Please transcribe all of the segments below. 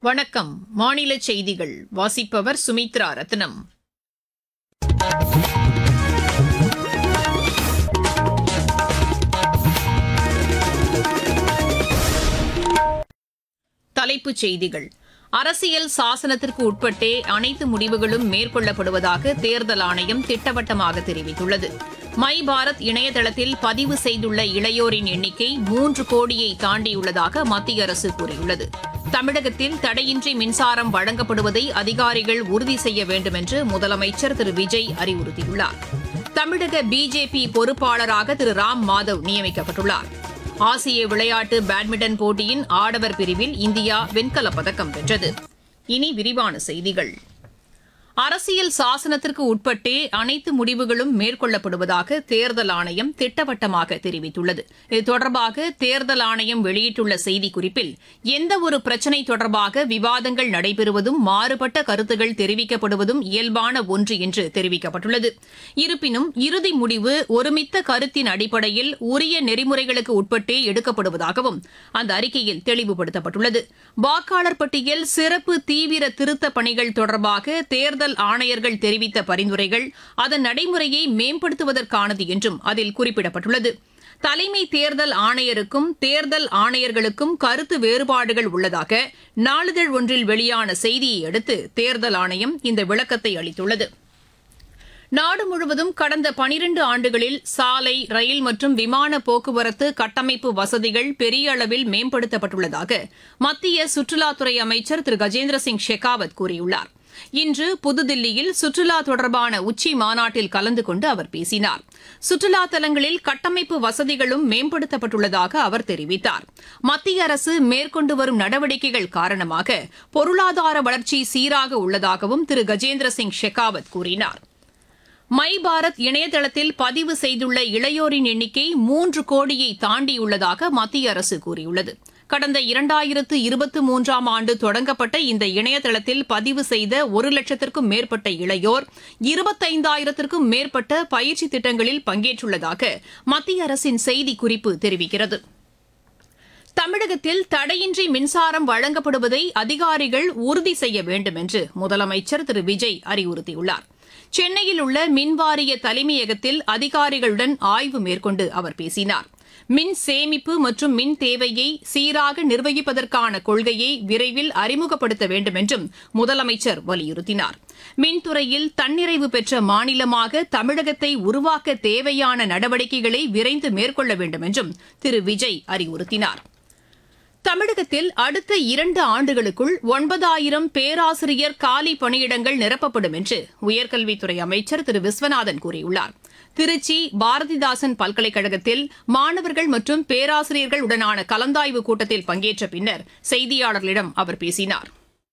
வணக்கம் மாநில செய்திகள் வாசிப்பவர் சுமித்ரா ரத்னம் தலைப்புச் செய்திகள் அரசியல் சாசனத்திற்கு உட்பட்டே அனைத்து முடிவுகளும் மேற்கொள்ளப்படுவதாக தேர்தல் ஆணையம் திட்டவட்டமாக தெரிவித்துள்ளது மை பாரத் இணையதளத்தில் பதிவு செய்துள்ள இளையோரின் எண்ணிக்கை மூன்று கோடியை தாண்டியுள்ளதாக மத்திய அரசு கூறியுள்ளது தமிழகத்தில் தடையின்றி மின்சாரம் வழங்கப்படுவதை அதிகாரிகள் உறுதி செய்ய வேண்டும் என்று முதலமைச்சர் திரு விஜய் அறிவுறுத்தியுள்ளார் தமிழக பிஜேபி பொறுப்பாளராக திரு ராம் மாதவ் நியமிக்கப்பட்டுள்ளார் ஆசிய விளையாட்டு பேட்மிண்டன் போட்டியின் ஆடவர் பிரிவில் இந்தியா வெண்கலப் பதக்கம் வென்றது இனி விரிவான செய்திகள் அரசியல் சாசனத்திற்கு உட்பட்டே அனைத்து முடிவுகளும் மேற்கொள்ளப்படுவதாக தேர்தல் ஆணையம் திட்டவட்டமாக தெரிவித்துள்ளது இது தொடர்பாக தேர்தல் ஆணையம் வெளியிட்டுள்ள செய்திக்குறிப்பில் எந்தவொரு பிரச்சினை தொடர்பாக விவாதங்கள் நடைபெறுவதும் மாறுபட்ட கருத்துகள் தெரிவிக்கப்படுவதும் இயல்பான ஒன்று என்று தெரிவிக்கப்பட்டுள்ளது இருப்பினும் இறுதி முடிவு ஒருமித்த கருத்தின் அடிப்படையில் உரிய நெறிமுறைகளுக்கு உட்பட்டே எடுக்கப்படுவதாகவும் அந்த அறிக்கையில் தெளிவுபடுத்தப்பட்டுள்ளது வாக்காளர் பட்டியல் சிறப்பு தீவிர திருத்தப் பணிகள் தொடர்பாக தேர்தல் ஆணையர்கள் தெரிவித்த பரிந்துரைகள் அதன் நடைமுறையை மேம்படுத்துவதற்கானது என்றும் அதில் குறிப்பிடப்பட்டுள்ளது தலைமை தேர்தல் ஆணையருக்கும் தேர்தல் ஆணையர்களுக்கும் கருத்து வேறுபாடுகள் உள்ளதாக நாளிதழ் ஒன்றில் வெளியான செய்தியை அடுத்து தேர்தல் ஆணையம் இந்த விளக்கத்தை அளித்துள்ளது நாடு முழுவதும் கடந்த பனிரண்டு ஆண்டுகளில் சாலை ரயில் மற்றும் விமான போக்குவரத்து கட்டமைப்பு வசதிகள் பெரிய அளவில் மேம்படுத்தப்பட்டுள்ளதாக மத்திய சுற்றுலாத்துறை அமைச்சர் திரு கஜேந்திர சிங் ஷெகாவத் கூறியுள்ளார் இன்று புதுதில்லியில் சுற்றுலா தொடர்பான உச்சி மாநாட்டில் கலந்து கொண்டு அவர் பேசினார் சுற்றுலா தலங்களில் கட்டமைப்பு வசதிகளும் மேம்படுத்தப்பட்டுள்ளதாக அவர் தெரிவித்தார் மத்திய அரசு மேற்கொண்டு வரும் நடவடிக்கைகள் காரணமாக பொருளாதார வளர்ச்சி சீராக உள்ளதாகவும் திரு கஜேந்திர சிங் ஷெகாவத் கூறினார் மை பாரத் இணையதளத்தில் பதிவு செய்துள்ள இளையோரின் எண்ணிக்கை மூன்று கோடியை தாண்டியுள்ளதாக மத்திய அரசு கூறியுள்ளது கடந்த இரண்டாயிரத்து இருபத்தி மூன்றாம் ஆண்டு தொடங்கப்பட்ட இந்த இணையதளத்தில் பதிவு செய்த ஒரு லட்சத்திற்கும் மேற்பட்ட இளையோர் இருபத்தைந்தாயிரத்திற்கும் மேற்பட்ட பயிற்சி திட்டங்களில் பங்கேற்றுள்ளதாக மத்திய அரசின் செய்திக்குறிப்பு தெரிவிக்கிறது தமிழகத்தில் தடையின்றி மின்சாரம் வழங்கப்படுவதை அதிகாரிகள் உறுதி செய்ய வேண்டும் என்று முதலமைச்சர் திரு விஜய் அறிவுறுத்தியுள்ளார் சென்னையில் உள்ள மின்வாரிய தலைமையகத்தில் அதிகாரிகளுடன் ஆய்வு மேற்கொண்டு அவர் பேசினார் மின் சேமிப்பு மற்றும் மின் தேவையை சீராக நிர்வகிப்பதற்கான கொள்கையை விரைவில் அறிமுகப்படுத்த வேண்டும் என்றும் முதலமைச்சர் வலியுறுத்தினார் மின்துறையில் தன்னிறைவு பெற்ற மாநிலமாக தமிழகத்தை உருவாக்க தேவையான நடவடிக்கைகளை விரைந்து மேற்கொள்ள வேண்டும் என்றும் திரு விஜய் அறிவுறுத்தினார் தமிழகத்தில் அடுத்த இரண்டு ஆண்டுகளுக்குள் ஒன்பதாயிரம் பேராசிரியர் காலி பணியிடங்கள் நிரப்பப்படும் என்று உயர்கல்வித்துறை அமைச்சர் திரு விஸ்வநாதன் கூறியுள்ளார் திருச்சி பாரதிதாசன் பல்கலைக்கழகத்தில் மாணவர்கள் மற்றும் பேராசிரியர்கள் உடனான கலந்தாய்வு கூட்டத்தில் பங்கேற்ற பின்னர் செய்தியாளர்களிடம் அவர் பேசினார்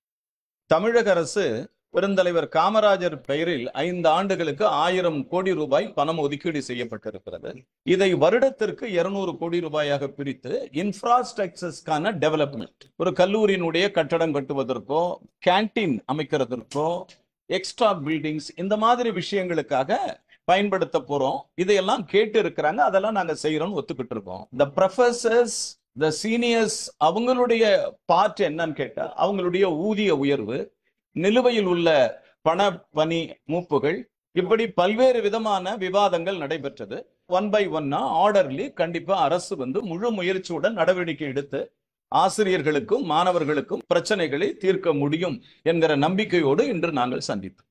தமிழக அரசு பெருந்தலைவர் காமராஜர் பெயரில் ஐந்து ஆண்டுகளுக்கு ஆயிரம் கோடி ரூபாய் பணம் ஒதுக்கீடு செய்யப்பட்டிருக்கிறது இதை வருடத்திற்கு இருநூறு கோடி ரூபாயாக பிரித்து இன்ஃப்ராஸ்ட்ரக்சர்ஸ்க்கான டெவலப்மெண்ட் ஒரு கல்லூரியினுடைய கட்டடம் கட்டுவதற்கோ கேன்டீன் அமைக்கிறதற்கோ எக்ஸ்ட்ரா பில்டிங்ஸ் இந்த மாதிரி விஷயங்களுக்காக பயன்படுத்த போறோம் இதையெல்லாம் கேட்டு இருக்கிறாங்க அதெல்லாம் நாங்க செய்யறோம்னு ஒத்துக்கிட்டு இருக்கோம் த ப்ரொஃபசர்ஸ் த சீனியர்ஸ் அவங்களுடைய பார்ட் என்னன்னு கேட்டா அவங்களுடைய ஊதிய உயர்வு நிலுவையில் உள்ள பண பணி மூப்புகள் இப்படி பல்வேறு விதமான விவாதங்கள் நடைபெற்றது ஒன் பை ஒன்னா ஆர்டர்லி கண்டிப்பா அரசு வந்து முழு முயற்சியுடன் நடவடிக்கை எடுத்து ஆசிரியர்களுக்கும் மாணவர்களுக்கும் பிரச்சனைகளை தீர்க்க முடியும் என்கிற நம்பிக்கையோடு இன்று நாங்கள் சந்தித்தோம்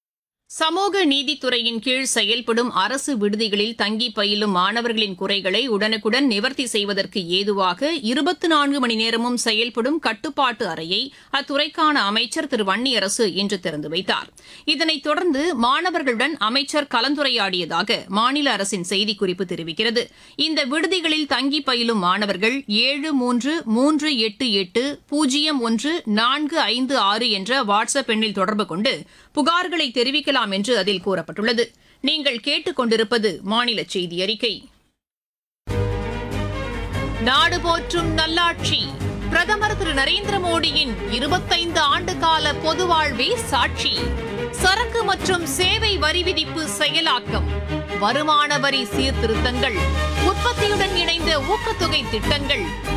சமூக நீதித்துறையின் கீழ் செயல்படும் அரசு விடுதிகளில் தங்கி பயிலும் மாணவர்களின் குறைகளை உடனுக்குடன் நிவர்த்தி செய்வதற்கு ஏதுவாக இருபத்தி நான்கு மணி நேரமும் செயல்படும் கட்டுப்பாட்டு அறையை அத்துறைக்கான அமைச்சர் திரு வன்னியரசு இன்று திறந்து வைத்தார் இதனைத் தொடர்ந்து மாணவர்களுடன் அமைச்சர் கலந்துரையாடியதாக மாநில அரசின் செய்திக்குறிப்பு தெரிவிக்கிறது இந்த விடுதிகளில் தங்கி பயிலும் மாணவர்கள் ஏழு மூன்று மூன்று எட்டு எட்டு பூஜ்ஜியம் ஒன்று நான்கு ஐந்து ஆறு என்ற வாட்ஸ்அப் எண்ணில் தொடர்பு கொண்டு புகார்களை தெரிவிக்கலாம் என்று அதில் கூறப்பட்டுள்ளது நீங்கள் கேட்டுக்கொண்டிருப்பது மாநில செய்தி அறிக்கை நாடு போற்றும் நல்லாட்சி பிரதமர் திரு நரேந்திர மோடியின் இருபத்தைந்து ஆண்டு கால பொது வாழ்வே சாட்சி சரக்கு மற்றும் சேவை வரி விதிப்பு செயலாக்கம் வருமான வரி சீர்திருத்தங்கள் உற்பத்தியுடன் இணைந்த ஊக்கத்தொகை திட்டங்கள்